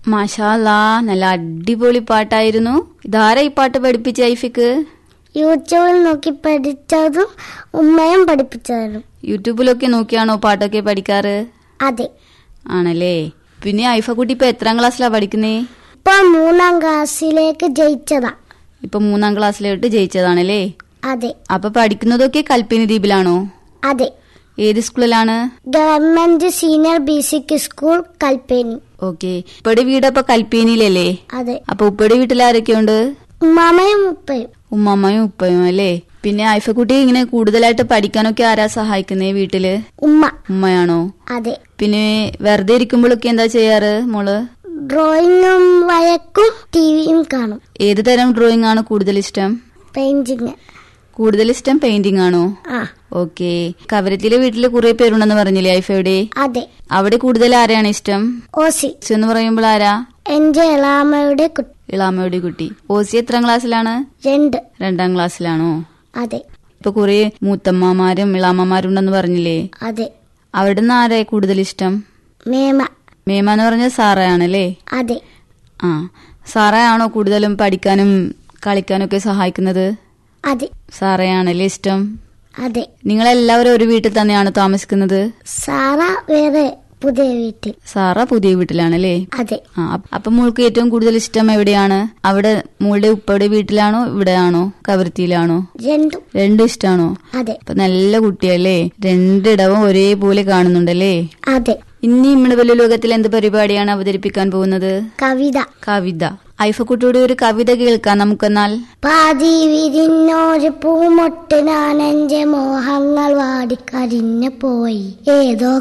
മാഷാല്ലാ നല്ല അടിപൊളി പാട്ടായിരുന്നു ഇതാരാ ഈ പാട്ട് പഠിപ്പിച്ച ഐഫിക്ക് യൂട്യൂബിൽ നോക്കി പഠിച്ചതും ഉമ്മയും പഠിപ്പിച്ചതും യൂട്യൂബിലൊക്കെ നോക്കിയാണോ പാട്ടൊക്കെ പഠിക്കാറ് അതെ ആണല്ലേ പിന്നെ ഐഫക്കുട്ടി ഇപ്പൊ എത്രാം ക്ലാസ്സിലാ പഠിക്കുന്നേ ഇപ്പൊ മൂന്നാം ക്ലാസ്സിലേക്ക് ജയിച്ചതാ ഇപ്പൊ മൂന്നാം ക്ലാസ്സിലോട്ട് ജയിച്ചതാണല്ലേ അതെ അപ്പൊ പഠിക്കുന്നതൊക്കെ കൽപ്പിനി ദ്വീപിലാണോ അതെ ഏത് സ്കൂളിലാണ് government senior basic school Kalpeni okay ഉപ്പയുടെ വീട് അപ്പൊ കൽപ്പേനിയിലല്ലേ അതെ അപ്പൊ ഉപ്പയുടെ വീട്ടിൽ ആരൊക്കെയുണ്ട് ഉമ്മാമയും ഉപ്പയും ഉമ്മമ്മയും ഉപ്പയും അല്ലേ പിന്നെ ഐഫക്കുട്ടി ഇങ്ങനെ കൂടുതലായിട്ട് പഠിക്കാനൊക്കെ ആരാ സഹായിക്കുന്നേ വീട്ടില് ഉമ്മ ഉമ്മയാണോ അതെ പിന്നെ വെറുതെ ഇരിക്കുമ്പോഴൊക്കെ എന്താ ചെയ്യാറ് മോള് ഡ്രോയിങ്ങും വഴക്കും ടിവിയും കാണും ഏത് തരം ഡ്രോയിങ് ആണ് കൂടുതൽ ഇഷ്ടം പെയിന്റിങ് കൂടുതൽ ഇഷ്ടം പെയിന്റിംഗ് ആണോ ആ ഓക്കെ കവരത്തിലെ വീട്ടില് കുറെ പേരുണ്ടെന്ന് പറഞ്ഞില്ലേ ഐഫയുടെ അതെ അവിടെ കൂടുതൽ ആരെയാണ് ഇഷ്ടം ഓസി ഓസി എന്ന് പറയുമ്പോൾ ആരാ എന്റെ എളാമയുടെ കുട്ടി ഇളാമയുടെ കുട്ടി ഓസി എത്രാം ക്ലാസ്സിലാണ് രണ്ട് രണ്ടാം ക്ലാസ്സിലാണോ അതെ ഇപ്പൊ കുറെ മൂത്തമ്മമാരും ഇളാമ്മമാരും ഉണ്ടെന്ന് പറഞ്ഞില്ലേ അതെ അവിടെ നിന്ന് ആരെ കൂടുതൽ ഇഷ്ടം മേമ മേമ എന്ന് പറഞ്ഞ സാറയാണല്ലേ അതെ ആ സാറയാണോ കൂടുതലും പഠിക്കാനും കളിക്കാനും ഒക്കെ സഹായിക്കുന്നത് അതെ സാറയാണല്ലേ ഇഷ്ടം അതെ നിങ്ങളെല്ലാവരും ഒരു വീട്ടിൽ തന്നെയാണ് താമസിക്കുന്നത് സാറ വേറെ പുതിയ വീട്ടിൽ സാറ പുതിയ വീട്ടിലാണല്ലേ അതെ ആ അപ്പ- അപ്പൊ മോൾക്ക് ഏറ്റവും കൂടുതൽ ഇഷ്ടം എവിടെയാണ് അവിടെ മോളുടെ ഉപ്പയുടെ വീട്ടിലാണോ ഇവിടെയാണോ കവരത്തിയിലാണോ രണ്ടും രണ്ടും ഇഷ്ടാണോ അതെ അപ്പൊ നല്ല കുട്ടിയല്ലേ രണ്ടിടവും ഒരേപോലെ കാണുന്നുണ്ടല്ലേ അതെ ഇനി നമ്മുടെ വലിയ ലോകത്തിൽ എന്ത് പരിപാടിയാണ് അവതരിപ്പിക്കാൻ പോകുന്നത് കവിത കവിത ഐഫക്കുട്ടിയുടെ ഒരു കവിത കേൾക്കാം നമുക്കെന്നാൽ പാതി വിരിഞ്ഞൊരു പൂമൊട്ട് ഞാൻ എന്റെ മോഹങ്ങൾ വാടിക്കരിഞ്ഞു പോയി ഏതോ